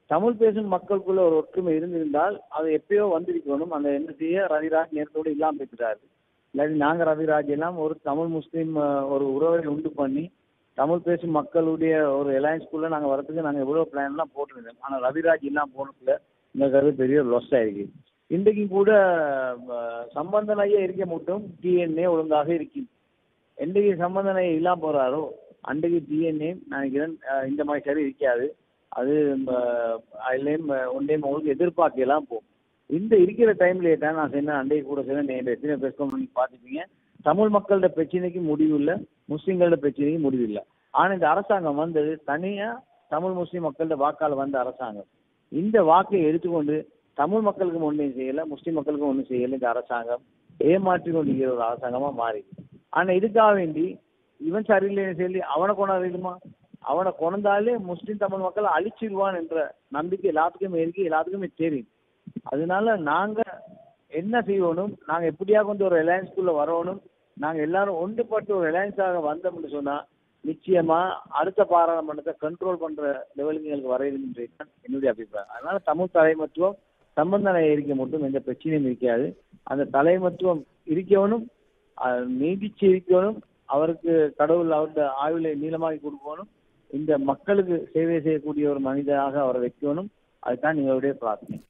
தமிழ் பேசும் மக்களுக்குள்ள ஒரு ஒற்றுமை இருந்திருந்தால் அது எப்பயோ வந்திருக்கணும் அந்த என்ன செய்ய ரவிராஜ் நேரத்தோடு இல்லாம போயிட்டாரு இல்லாட்டி நாங்க ரவிராஜ் எல்லாம் ஒரு தமிழ் முஸ்லீம் அஹ், ஒரு உறவை உண்டு பண்ணி தமிழ் பேசும் மக்களுடைய ஒரு அலையன்ஸ்குள்ள நாங்க வரதுக்கு நாங்க எவ்வளவு பிளான் எல்லாம் போட்டிருந்தோம் ஆனா ரவிராஜ் இல்லாம போனதுல எங்களுக்கு அது பெரிய லொஸ் ஆயிருக்கு இன்றைக்கு கூட அஹ், சம்பந்தன் ஐயா இருக்க மட்டும் டிஎன்ஏ ஒழுங்காக இருக்கு என்றைக்கு சம்பந்தன் ஐயா இல்லாம போறாரோ அன்றைக்கு டிஎன்ஏ நினைக்கிறேன் அஹ், இந்த மாதிரி சரி இருக்காது அது அதுலேயும் ஒன்றையும் உங்களுக்கு எதிர்பார்க்கலாம் போகும் இந்த இருக்கிற டைம்ல தான் நான் சொன்னேன் அண்டைக்கு கூட சொன்னேன் நீங்க எத்தனை பேசுவோம் நீங்க பார்த்துப்பீங்க தமிழ் மக்களோட பிரச்சனைக்கு முடிவு இல்லை முஸ்லீம்களோட பிரச்சனைக்கு முடிவு இல்லை ஆனா இந்த அரசாங்கம் வந்தது தனியா தமிழ் முஸ்லீம் மக்களோட வாக்கால் வந்த அரசாங்கம் இந்த வாக்கை எடுத்துக்கொண்டு தமிழ் மக்களுக்கு ஒன்றும் செய்யல முஸ்லீம் மக்களுக்கு ஒன்றும் செய்யல இந்த அரசாங்கம் ஏமாற்றி கொண்டிருக்கிற ஒரு அரசாங்கமா மாறி ஆனா இதுக்காக வேண்டி இவன் சரியில்லைன்னு சொல்லி அவனை கொண்டாடுமா அவனை கொண்டாலே முஸ்லீம் தமிழ் மக்களை அழிச்சிருவான் என்ற நம்பிக்கை எல்லாத்துக்குமே இருக்கு எல்லாத்துக்குமே தெரியும் அதனால நாங்க என்ன செய்யணும் நாங்க எப்படியா கொண்டு ஒரு ரிலையன்ஸ்குள்ள வரணும் நாங்க எல்லாரும் ஒன்றுபட்டு ஒரு ரிலையன்ஸாக வந்தோம்னு சொன்னா நிச்சயமா அடுத்த பாராளுமன்றத்தை கண்ட்ரோல் பண்ற லெவலுக்கு எங்களுக்கு வரையுதுன்றது தான் என்னுடைய அபிப்பிராயம் அதனால தமிழ் தலைமத்துவம் சம்பந்தனை இருக்க மட்டும் எந்த பிரச்சனையும் இருக்காது அந்த தலைமத்துவம் இருக்கவனும் அஹ், நீடிச்சு இருக்கணும் அவருக்கு கடவுள் அவருடைய ஆயுளை நீளமாக்கி கொடுக்கணும் இந்த மக்களுக்கு சேவை செய்யக்கூடிய ஒரு மனிதனாக அவரை வைக்கணும் அதுதான் எங்களுடைய பிரார்த்தனை